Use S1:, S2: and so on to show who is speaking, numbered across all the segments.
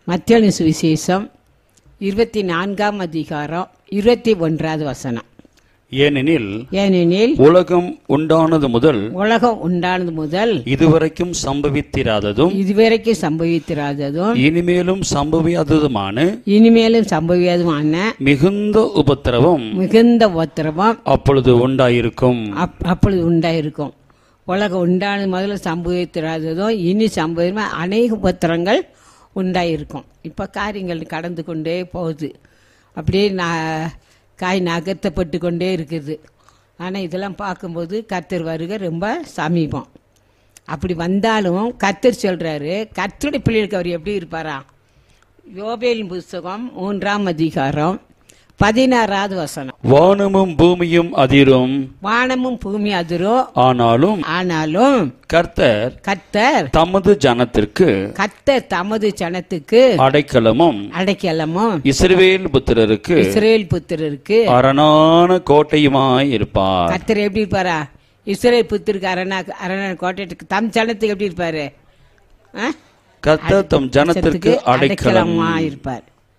S1: மத்திய சுவிசேஷம் இருபத்தி நான்காம் அதிகாரம் இருபத்தி ஒன்றாவது வசனம்
S2: ஏனெனில்
S1: ஏனெனில்
S2: உலகம் உண்டானது முதல்
S1: உலகம் உண்டானது முதல்
S2: இதுவரைக்கும் சம்பவித்திராததும்
S1: இதுவரைக்கும் சம்பவித்திராததும்
S2: இனிமேலும் சம்பவியாததுமான
S1: இனிமேலும் சம்பவியாததுமான
S2: மிகுந்த உபத்திரவம்
S1: மிகுந்த உத்தரவம்
S2: அப்பொழுது உண்டாயிருக்கும்
S1: அப் அப்பொழுது உண்டாயிருக்கும் உலகம் உண்டானது முதல்ல சம்பவித்திராததும் இனி சம்பவமா அநேக உபத்திரங்கள் உண்டாயிருக்கும் இப்போ காரியங்கள் கடந்து கொண்டே போகுது அப்படியே நான் காய் நகர்த்தப்பட்டு கொண்டே இருக்குது ஆனால் இதெல்லாம் பார்க்கும்போது கர்த்தர் வருகை ரொம்ப சமீபம் அப்படி வந்தாலும் கர்த்தர் சொல்கிறாரு கர்த்தருடைய பிள்ளைகளுக்கு அவர் எப்படி இருப்பாரா யோபேலின் புஸ்தகம் மூன்றாம் அதிகாரம் பதினாறாவது வசனம்
S2: வானமும் பூமியும் அதிரும்
S1: வானமும் பூமி அதிரும்
S2: ஆனாலும்
S1: ஆனாலும்
S2: கர்த்தர்
S1: கர்த்தர்
S2: தமது ஜனத்திற்கு
S1: கர்த்தர் தமது ஜனத்துக்கு
S2: அடைக்கலமும்
S1: அடைக்கலமும்
S2: இஸ்ரவேல் புத்திரருக்கு
S1: இஸ்ரேல் புத்திரருக்கு
S2: அரணான கோட்டையுமாய் இருப்பார்
S1: கர்த்தர் எப்படி இருப்பாரா இஸ்ரேல் புத்திருக்கு அரணா அரணா கோட்டைக்கு தம் ஜனத்துக்கு எப்படி இருப்பாரு ஆ?
S2: கர்த்தர் தம் ஜனத்திற்கு அடைக்கலம்
S1: அடைக்கலமா இருப்பார்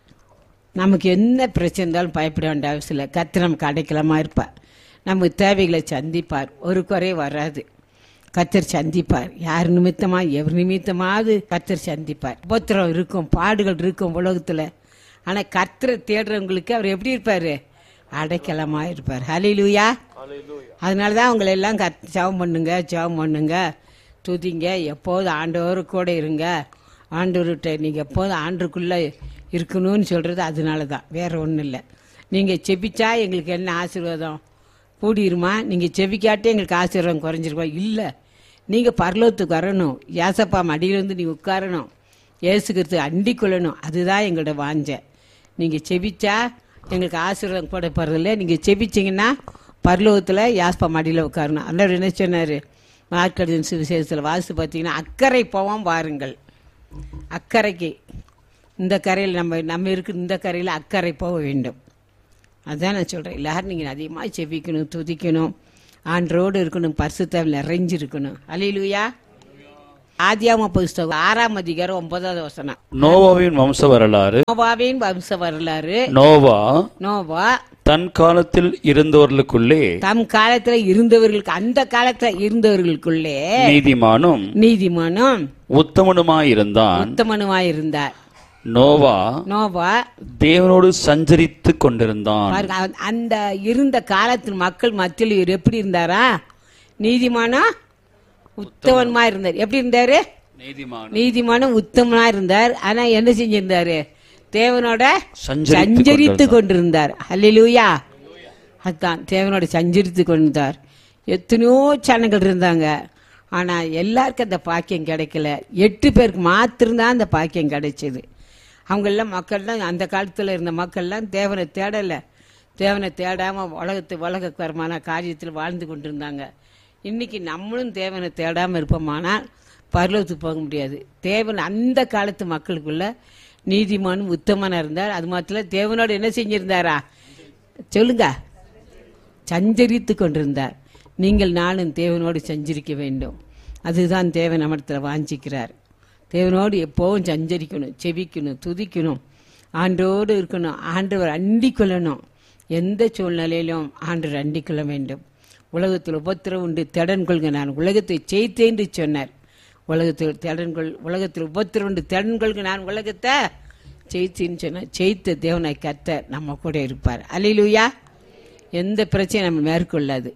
S1: நமக்கு என்ன பிரச்சனை இருந்தாலும் பயப்பட வேண்டிய அவசியம் இல்லை கர்த்தர் நமக்கு அடைக்கலமா இருப்பார் நம்ம தேவைகளை சந்திப்பார் ஒரு குறை வராது கர்த்தர் சந்திப்பார் யார் நிமித்தமா எவர் நிமித்தமாவது கர்த்தர் சந்திப்பார் உபத்திரம் இருக்கும் பாடுகள் இருக்கும் உலகத்துல ஆனா கர்த்தரை தேடுறவங்களுக்கு அவர் எப்படி இருப்பாரு அடைக்கலமா இருப்பார் ஹலிலூயா அதனால தான் அவங்களை எல்லாம் கத் ஜெபம் பண்ணுங்க ஜெபம் பண்ணுங்க துதிங்க எப்போதும் ஆண்டவர் கூட இருங்க ஆண்டவர்கிட்ட நீங்கள் எப்போதும் ஆண்டுக்குள்ளே இருக்கணும்னு சொல்கிறது அதனால தான் வேற ஒன்றும் இல்லை நீங்கள் செபிச்சா எங்களுக்கு என்ன ஆசீர்வாதம் கூடிருமா நீங்கள் செபிக்காட்டே எங்களுக்கு ஆசீர்வாதம் குறைஞ்சிருமா இல்லை நீங்கள் பரலோகத்துக்கு வரணும் ஏசப்பா மடியில வந்து நீ உட்காரணும் ஏசுக்கிறது அண்டி கொள்ளணும் அதுதான் எங்களோட வாஞ்சை நீங்கள் செபிச்சா எங்களுக்கு ஆசீர்வாதம் கூட போகிறதில்ல நீங்கள் செபிச்சிங்கன்னா பரலோகத்தில் யாஸ்பா மடியில் உட்காரணும் அண்ணர் என்ன சொன்னார் மார்க்கடின் சுவிசேஷத்தில் வாசித்து பார்த்தீங்கன்னா அக்கறை போவோம் வாருங்கள் அக்கறைக்கு இந்த கரையில் நம்ம நம்ம இருக்கிற இந்த கரையில் அக்கறை போக வேண்டும் அதான் நான் சொல்கிறேன் எல்லாரும் நீங்கள் அதிகமாக செபிக்கணும் துதிக்கணும் ஆண்டரோடு இருக்கணும் பரிசுத்தாவில் நிறைஞ்சிருக்கணும் அலையிலுயா ஆதியாம புஸ்தகம் ஆறாம் அதிகாரம் ஒன்பதாவது வசனம்
S2: நோவாவின் வம்ச வரலாறு
S1: நோவாவின் வம்ச வரலாறு
S2: நோவா
S1: நோவா
S2: தன் காலத்தில் இருந்தவர்களுக்குள்ளே
S1: தம் காலத்துல இருந்தவர்களுக்கு அந்த காலத்துல இருந்தவர்களுக்குள்ளே
S2: நீதிமானும்
S1: நீதிமானும்
S2: உத்தமனுமாயிருந்தான்
S1: உத்தமனுமாய் இருந்தார்
S2: நோவா
S1: நோவா
S2: தேவனோடு சஞ்சரித்து கொண்டிருந்தான்
S1: பாருங்க அந்த- அந்த இருந்த காலத்தில் மக்கள் மத்தியில் இவர் எப்படி இருந்தாரா நீதிமானா உத்தமனுமா இருந்தார் எப்படி இருந்தாரு
S2: நீதிமான்
S1: நீதிமானும் உத்தமனா இருந்தார் ஆனா என்ன செஞ்சிருந்தாரு தேவனோட
S2: சஞ்சரித்து
S1: சஞ்சரித்து கொண்டிருந்தார் அல்லேலூயா அதான் தேவனோட சஞ்சரித்து கொண்டிருந்தார் எத்தனையோ சேனல்கள் இருந்தாங்க ஆனா எல்லாருக்கும் அந்த பாக்கியம் கிடைக்கல எட்டு பேருக்கு மாத்திரம்தான் அந்த பாக்கியம் கிடைச்சது அவங்கெல்லாம் மக்கள்லாம் அந்த காலத்துல இருந்த மக்கள்லாம் தேவனை தேடல தேவனை தேடாம உலகத்து உலகக்கரமான காரியத்தில் வாழ்ந்து கொண்டிருந்தாங்க இன்னைக்கு நம்மளும் தேவனை தேடாம இருப்போமானால் பரலோகத்துக்கு போக முடியாது தேவன் அந்த காலத்து மக்களுக்குள்ள நீதிமானும் உத்தமனா இருந்தார் அது மாத்திரம் தேவனோட என்ன செஞ்சிருந்தாரா சொல்லுங்க சஞ்சரித்து கொண்டிருந்தார் நீங்கள் நானும் தேவனோடு சஞ்சரிக்க வேண்டும் அதுதான் தேவன் நம்மிடத்தில் வாஞ்சிக்கிறார் தேவனோடு எப்போவும் சஞ்சரிக்கணும் செபிக்கணும் துதிக்கணும் ஆண்டோடு இருக்கணும் ஆண்டவர் அண்டிக் கொள்ளணும் எந்த சூழ்நிலையிலும் ஆண்டவர் அண்டிக் கொள்ள வேண்டும் உலகத்தில் உபத்திரம் உண்டு திடன் கொள்க நான் உலகத்தை ஜெயித்தேன் என்று சொன்னார் உலகத்தில் திடன்கொள் உலகத்தில் உபத்திரம் உண்டு திடன் கொள்க நான் உலகத்தை ஜெயித்தேன்னு சொன்னார் ஜெயித்த தேவனாய் கத்த நம்ம கூட இருப்பார் அல்லேலூயா எந்த பிரச்சனையும் நம்ம மேற்கொள்ளாது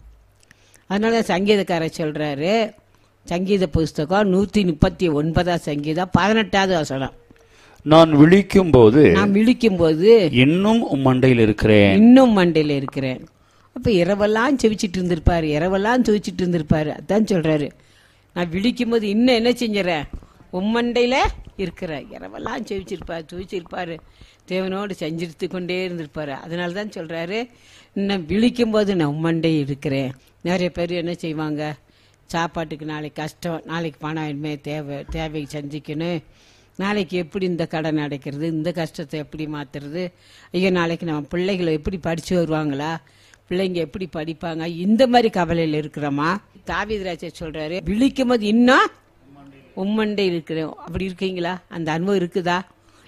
S1: அதனால தான் சங்கீதக்காரர் சொல்றாரு சங்கீத புஸ்தகம் நூத்தி முப்பத்தி ஒன்பதாம் சங்கீதம் பதினெட்டாவது வசனம்
S2: நான் விழிக்கும் போது
S1: நான் விழிக்கும் போது
S2: இன்னும் உம் மண்டையில் இருக்கிறேன்
S1: இன்னும் மண்டையில் இருக்கிறேன் அப்ப இரவெல்லாம் செவிச்சிட்டு இருந்திருப்பாரு இரவெல்லாம் துவிச்சிட்டு இருந்திருப்பாரு அதான் சொல்றாரு நான் விழிக்கும் போது இன்னும் என்ன செஞ்சுறேன் உம்மண்டையில இருக்கிற இரவெல்லாம் செவிச்சிருப்பாரு துவிச்சிருப்பாரு தேவனோடு சஞ்சரித்து கொண்டே இருந்திருப்பாரு அதனால தான் சொல்றாரு இன்னும் விழிக்கும் போது நான் உம்மண்டை இருக்கிறேன் நிறைய பேர் என்ன செய்வாங்க சாப்பாட்டுக்கு நாளைக்கு கஷ்டம் நாளைக்கு பணம் இனிமே தேவை தேவைக்கு சந்திக்கணும் நாளைக்கு எப்படி இந்த கடன் அடைக்கிறது இந்த கஷ்டத்தை எப்படி மாத்துறது ஐயோ நாளைக்கு நம்ம பிள்ளைகளை எப்படி படிச்சு வருவாங்களா பிள்ளைங்க எப்படி படிப்பாங்க இந்த மாதிரி கவலையில் இருக்கிறோமா தாவிதராஜ சொல்றாரு விழிக்கும் போது இன்னும் உம்மண்டை இருக்கிறோம் அப்படி இருக்கீங்களா அந்த அனுபவம் இருக்குதா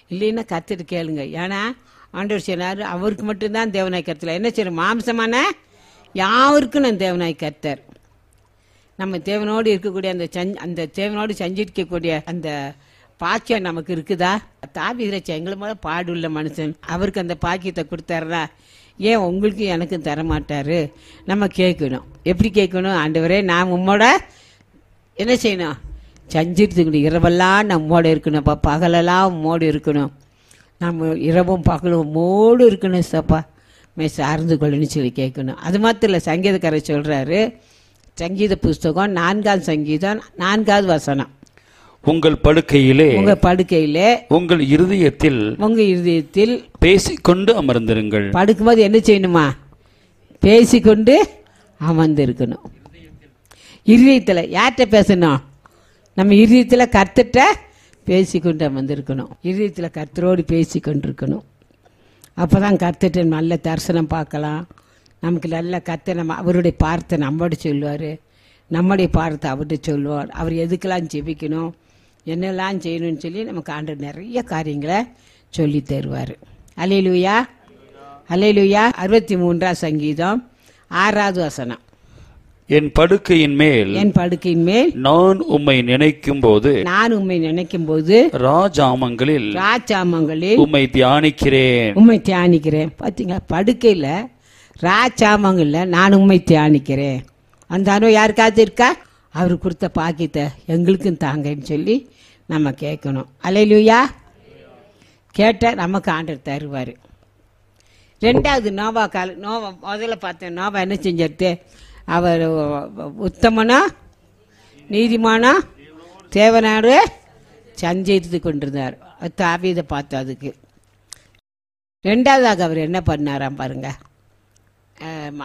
S1: இல்லைன்னா கத்துட்டு கேளுங்க ஏன்னா ஆண்டவர் சொன்னார் அவருக்கு மட்டும்தான் தேவனாய் கருத்தில் என்ன செய்யணும் மாம்சமான யாருக்கும் நான் தேவனாய் கர்த்தர் நம்ம தேவனோடு இருக்கக்கூடிய அந்த சஞ் அந்த தேவனோடு சஞ்சிருக்கக்கூடிய அந்த பாக்கியம் நமக்கு இருக்குதா தாவிதிரச்ச எங்களை மேல பாடுள்ள மனுஷன் அவருக்கு அந்த பாக்கியத்தை கொடுத்தாருனா ஏன் உங்களுக்கு எனக்கும் தர மாட்டாரு நம்ம கேட்கணும் எப்படி கேட்கணும் ஆண்டவரே நான் உம்மோட என்ன செய்யணும் சஞ்சிருத்துக்கணும் இரவெல்லாம் நம்மோட இருக்கணும்ப்பா பகலெல்லாம் உம்மோடு இருக்கணும் நம்ம இரவும் பகலும் உம்மோடு இருக்கணும் சப்பா மே சார்ந்து கொள்ளணும்னு சொல்லி கேட்கணும் அது மாத்திரம் இல்லை சங்கீதக்காரர் சொல்கிறாரு சங்கீத புஸ்தகம் நான்காவது சங்கீதம் நான்காவது வசனம்
S2: உங்கள் படுக்கையிலே
S1: உங்க படுக்கையிலே
S2: உங்கள் இருதயத்தில்
S1: உங்க இருதயத்தில்
S2: பேசிக்கொண்டு அமர்ந்திருங்கள்
S1: படுக்கும்போது என்ன செய்யணுமா பேசிக்கொண்டு அமர்ந்திருக்கணும் இருதயத்தில் யார்கிட்ட பேசணும் நம்ம இருதயத்தில் கர்த்தட்ட பேசிக்கொண்டு அமர்ந்திருக்கணும் இருதயத்தில் கர்த்தரோடு பேசிக்கொண்டு இருக்கணும் அப்போ தான் கர்த்தட்ட நல்ல தரிசனம் பார்க்கலாம் நமக்கு நல்ல கர்த்தர் நம்ம அவருடைய பார்த்தை நம்மோட சொல்லுவார் நம்முடைய பார்த்தை அவர்கிட்ட சொல்லுவார் அவர் எதுக்கெல்லாம் ஜெபிக்கணும் என்னெல்லாம் செய்யணும்னு சொல்லி நமக்கு ஆண்டு நிறைய காரியங்களை சொல்லி தருவார் அலையிலுயா அலையிலுயா அறுபத்தி மூன்றாம் சங்கீதம் ஆறாவது வசனம்
S2: என் படுக்கையின் மேல்
S1: என் படுக்கையின் மேல்
S2: நான் உம்மை நினைக்கும் போது
S1: நான் உம்மை நினைக்கும் போது
S2: ராஜாமங்களில்
S1: ராஜாமங்களில்
S2: உம்மை தியானிக்கிறேன்
S1: உம்மை தியானிக்கிறேன் பார்த்தீங்களா படுக்கையில் ராஜாமங்கள்ல நான் உம்மை தியானிக்கிறேன் அந்த அனுபவம் யாருக்காவது இருக்கா அவர் கொடுத்த பாக்கியத்தை எங்களுக்கும் தாங்கன்னு சொல்லி நம்ம கேட்கணும் அலையிலுயா கேட்டால் நமக்கு ஆண்டர் தருவார் ரெண்டாவது நோவா கால நோவா முதல்ல பார்த்தேன் நோவா என்ன செஞ்சிருது அவர் உத்தமனா நீதிமானா தேவனாடு சஞ்சரித்து கொண்டிருந்தார் தாவீதை பார்த்து அதுக்கு ரெண்டாவதாக அவர் என்ன பண்ணாராம் பாருங்க ஆமா.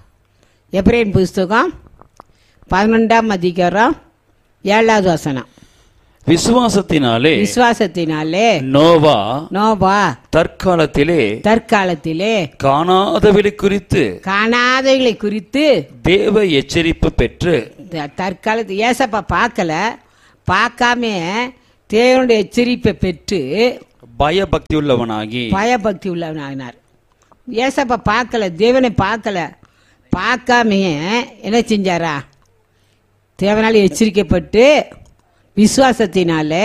S1: எப்ரேன் புஸ்தகம் பதினொன்றாம் அதிகாரம் ஏழாவது வசனம்
S2: விசுவாசத்தினாலே
S1: விசுவாசத்தினாலே
S2: நோவா
S1: நோபா
S2: தற்காலத்திலே
S1: தற்காலத்திலே
S2: காணாதவளை குறித்து
S1: காணாதவைகளை குறித்து
S2: தேவ எச்சரிப்பு பெற்று
S1: த- தற்காலத்து ஏசப்பா பார்க்கல பார்க்காம தேவனுடைய எச்சரிப்பை பெற்று
S2: பயபக்தி உள்ளவனாகி
S1: பயபக்தி உள்ளவனாகினார் ஏசப்பா பார்க்கல தேவனை பார்க்கல பார்க்காமையே என்ன செஞ்சாரா தேவனால் எச்சரிக்கப்பட்டு விசுவாசத்தினாலே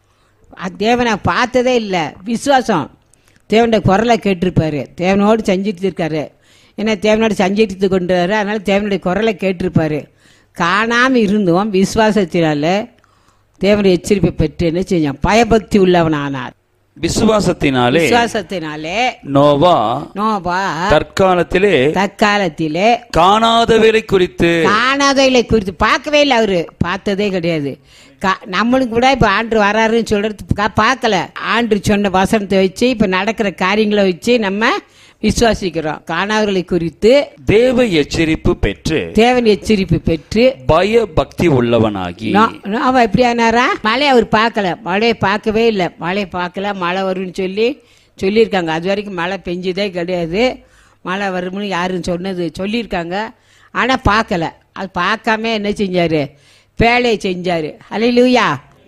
S1: அ- தேவனை பார்த்ததே இல்லை விசுவாசம் தேவனுடைய குரலை கேட்டிருப்பாரு தேவனோடு செஞ்சுட்டு இருக்காரு ஏன்னா தேவனோடு செஞ்சுட்டு கொண்டாரு அதனால தேவனுடைய குரலை கேட்டிருப்பாரு காணாமல் இருந்தோம் விசுவாசத்தினால தேவனுடைய எச்சரிப்பை பெற்று என்ன செஞ்சான் பயபக்தி உள்ளவனானார்
S2: விசுவாசத்தினாலே
S1: விசுவாசத்தினாலே
S2: நோவா
S1: நோபா
S2: தற்காலத்திலே
S1: தற்காலத்திலே
S2: காணாதவரை குறித்து
S1: காணாதவைகளை குறித்து பார்க்கவே இல்லை அவரு பார்த்ததே கிடையாது கா- நம்மளுக்கு கூட இப்ப ஆண்டு வராருன்னு சொல்றது கா- பார்க்கல ஆண்டு சொன்ன வசனத்தை வச்சு இப்ப நடக்கிற காரியங்களை வச்சு நம்ம விசுவாசிக்கிறோம் காணாதவர்களை குறித்து
S2: தேவ எச்சரிப்பு பெற்று
S1: தேவன் எச்சரிப்பு பெற்று
S2: பய பக்தி உள்ளவனாகி
S1: நோ- நோ- அவன் எப்படி ஆனாரா மழை அவர் பார்க்கல மழையை பார்க்கவே இல்லை மழையை பார்க்கல மழை வரும்னு சொல்லி சொல்லியிருக்காங்க அது வரைக்கும் மழை பெஞ்சதே கிடையாது மழை வரும்னு யாரும் சொன்னது சொல்லியிருக்காங்க ஆனால் பார்க்கல அது பார்க்காம என்ன செஞ்சாரு பேழையை செஞ்சாரு அலையிலூயா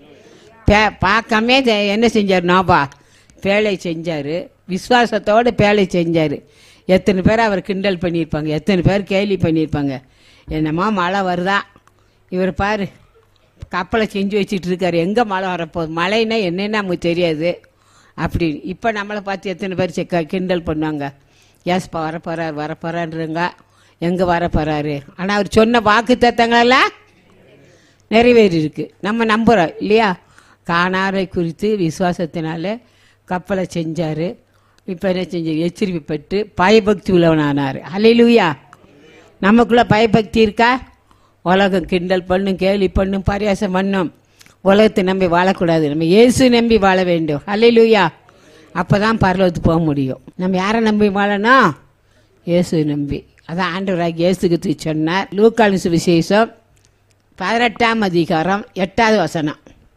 S1: பே பார்க்காம தெ- என்ன செஞ்சார் நோபா பேழை செஞ்சார் விசுவாசத்தோடு பேழை செஞ்சார் எத்தனை பேர் அவர் கிண்டல் பண்ணியிருப்பாங்க எத்தனை பேர் கேலி பண்ணியிருப்பாங்க என்னம்மா மழை வருதா இவர் பாரு கப்பலை செஞ்சு வச்சிட்டு இருக்காரு எங்கே மழை வரப்போகுது மழைன்னா என்னன்னு நமக்கு தெரியாது அப்படி இப்போ நம்மளை பார்த்து எத்தனை பேர் செக்க கிண்டல் பண்ணுவாங்க ஏஸ்ப்பா வரப்போறார் வரப்போறான்றங்க எங்கே வரப்போறாரு ஆனால் அவர் சொன்ன வாக்கு தத்தங்களெல்லாம் நிறைவேறி இருக்கு நம்ம நம்புகிறோம் இல்லையா காணாரை குறித்து விசுவாசத்தினால கப்பலை செஞ்சார் இப்போ என்ன செஞ்சார் எச்சரிப்பு பெற்று பயபக்தி உள்ளவனானார் அலையிலுயா நமக்குள்ள பயபக்தி இருக்கா உலகம் கிண்டல் பண்ணும் கேலி பண்ணும் பரியாசம் பண்ணும் உலகத்தை நம்பி வாழக்கூடாது நம்ம இயேசு நம்பி வாழ வேண்டும் அலையிலுயா அப்போ தான் பரலோகத்துக்கு போக முடியும் நம்ம யாரை நம்பி வாழணும் இயேசு நம்பி அதான் ஆண்டவராக இயேசுக்கு சொன்னார் லூக்காலின் சுவிசேஷம் பதினெட்டாம் அதிகாரம் எட்டாவது வசனம்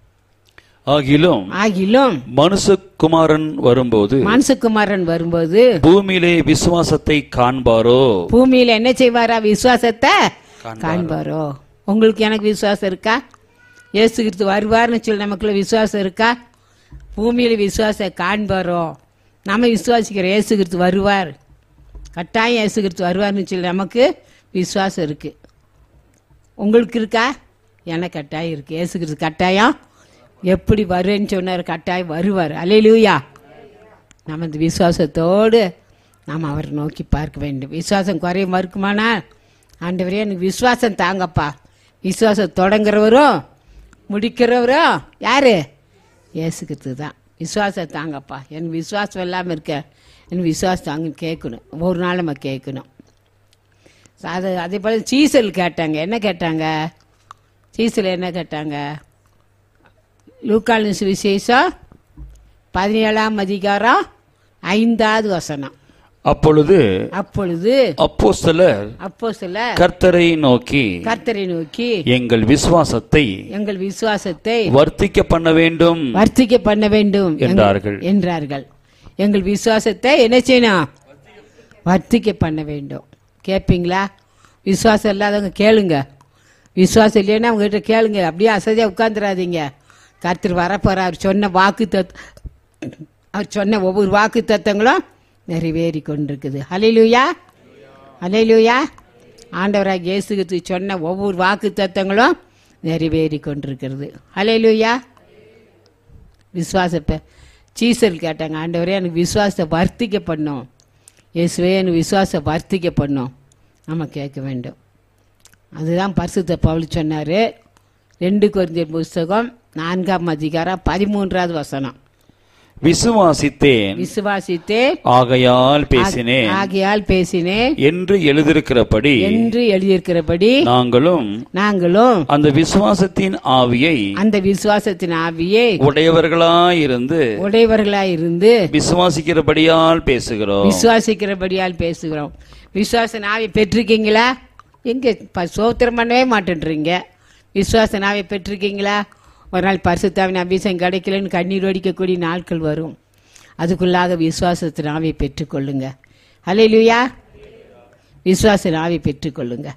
S2: ஆகிலும்
S1: ஆகிலும்
S2: மனுஷகுமாரன் வரும்போது
S1: மனசுக்குமாரன் வரும்போது
S2: பூமியிலே விசுவாசத்தை காண்பாரோ
S1: பூமியில என்ன செய்வாரா விசுவாசத்தை காண்பாரோ உங்களுக்கு எனக்கு விசுவாசம் இருக்கா இயேசு கிறிஸ்து வருவார்னு சொல்லி நமக்குள்ள விசுவாசம் இருக்கா பூமியில் விசுவாச காண்பாரோ நம்ம விசுவாசிக்கிற இயேசு கிறிஸ்து வருவார் கட்டாயம் இயேசு கிறிஸ்து வருவார்னு சொல்லி நமக்கு விசுவாசம் இருக்கு உங்களுக்கு இருக்கா எனக்கு கட்டாயம் இருக்கு இயேசு கிறிஸ்து கட்டாயம் எப்படி வருவேன்னு சொன்னார் கட்டாயம் வருவார் அலையிலூயா நம்ம இந்த விசுவாசத்தோடு நாம் அவரை நோக்கி பார்க்க வேண்டும் விசுவாசம் குறைய மறுக்குமானா ஆண்டவரே எனக்கு விசுவாசம் தாங்கப்பா விசுவாசம் தொடங்குறவரும் முடிக்கிறவரும் யாரு இயேசுக்கிறது தான் விசுவாசம் தாங்கப்பா எனக்கு விசுவாசம் இல்லாமல் இருக்க எனக்கு விசுவாசம் தாங்கன்னு கேட்கணும் ஒவ்வொரு நாள் நம்ம கேட்கணும் அது அதே போல் சீசல் கேட்டாங்க என்ன கேட்டாங்க சீசல் என்ன கேட்டாங்க லூக்காலின் சுவிசேஷம் பதினேழாம் அதிகாரம் ஐந்தாவது வசனம்
S2: அப்பொழுது
S1: அப்பொழுது
S2: அப்போஸ்தலர்
S1: அப்போ சில
S2: கர்த்தரை நோக்கி
S1: கர்த்தரை நோக்கி
S2: எங்கள் விசுவாசத்தை
S1: எங்கள் விசுவாசத்தை
S2: வர்த்திக்க பண்ண வேண்டும்
S1: வர்த்திக்க பண்ண வேண்டும்
S2: என்றார்கள்.
S1: என்றார்கள் எங்கள் விசுவாசத்தை என்ன செய்யணும் வர்த்திக்க பண்ண வேண்டும் கேட்பீங்களா விசுவாசம் இல்லாதவங்க கேளுங்க விசுவாசம் இல்லைன்னா அவங்ககிட்ட கேளுங்க அப்படியே அசதியாக உட்காந்துடாதீங்க கர்த்தர் வரப்போறார் அவர் சொன்ன வாக்கு தத் அவர் சொன்ன ஒவ்வொரு வாக்கு தத்தங்களும் நிறைவேறி கொண்டிருக்குது ஹலிலூயா ஹலிலூயா ஆண்டவராக இயேசுக்கு சொன்ன ஒவ்வொரு வாக்கு தத்தங்களும் நிறைவேறி கொண்டிருக்கிறது ஹலிலூயா விசுவாசப்ப சீசல் கேட்டாங்க ஆண்டவரே எனக்கு விசுவாசத்தை வர்த்திக்க பண்ணும் இயேசுவே எனக்கு விசுவாசத்தை வர்த்திக்க பண்ணும் நம்ம கேட்க வேண்டும் அதுதான் பரிசுத்த பவுல் சொன்னார் ரெண்டு குறைஞ்சர் புஸ்தகம் நான்காம் அதிகாரம் பதிமூன்றாவது வசனம்
S2: விசுவாசித்தேன்
S1: விசுவாசித்தே
S2: ஆகையால் பேசினேன்
S1: ஆகையால் பேசினேன்
S2: என்று எழுதியிருக்கிறபடி
S1: என்று எழுதியிருக்கிறபடி
S2: நாங்களும்
S1: நாங்களும்
S2: அந்த விசுவாசத்தின் ஆவியை
S1: அந்த விசுவாசத்தின் ஆவியை
S2: உடையவர்களாயிருந்து
S1: உடையவர்களாய் இருந்து
S2: விசுவாசிக்கிறபடியால் பேசுகிறோம்
S1: விசுவாசிக்கிறபடியால் பேசுகிறோம் விசுவாச நாவை பெற்றிருக்கீங்களா எங்க ப- சோத்திரம் பண்ணவே மாட்டேன்றீங்க விசுவாச நாவை பெற்றிருக்கீங்களா ஒரு நாள் பரிசுத்தாவின் அபிஷேகம் கிடைக்கலன்னு கண்ணீர் வடிக்கக்கூடிய நாட்கள் வரும் அதுக்குள்ளாக விசுவாசத்தின் ஆவியை பெற்றுக்கொள்ளுங்க ஹalleluya விசுவாச ஆவியை பெற்றுக்கொள்ளுங்க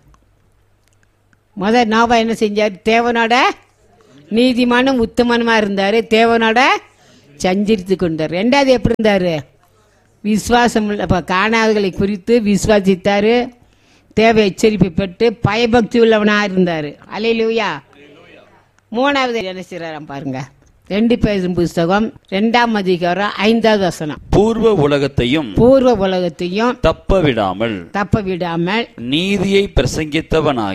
S1: முத நோவா என்ன செஞ்சார் தேவனோட நீதிமானும் உத்தமனுமா இருந்தாரு தேவனோட சஞ்சரித்து கொண்டார் ரெண்டாவது எப்படி இருந்தாரு விசுவாசம் உள்ள- அப்ப காணாதவர்களை குறித்து விசுவாசித்தாரு தேவை எச்சரிப்பை பெற்று பயபக்தி உள்ளவனா இருந்தாரு அலையிலூயா மூணாவது என்ன செய்யறாராம் பாருங்க ரெண்டு பேரும் புஸ்தகம் ரெண்டாம் அதிகாரம் ஐந்தாவது வசனம்
S2: பூர்வ உலகத்தையும்
S1: பூர்வ உலகத்தையும்
S2: தப்ப விடாமல்
S1: தப்ப விடாமல்
S2: நீதியை பிரசங்கித்தவனாய்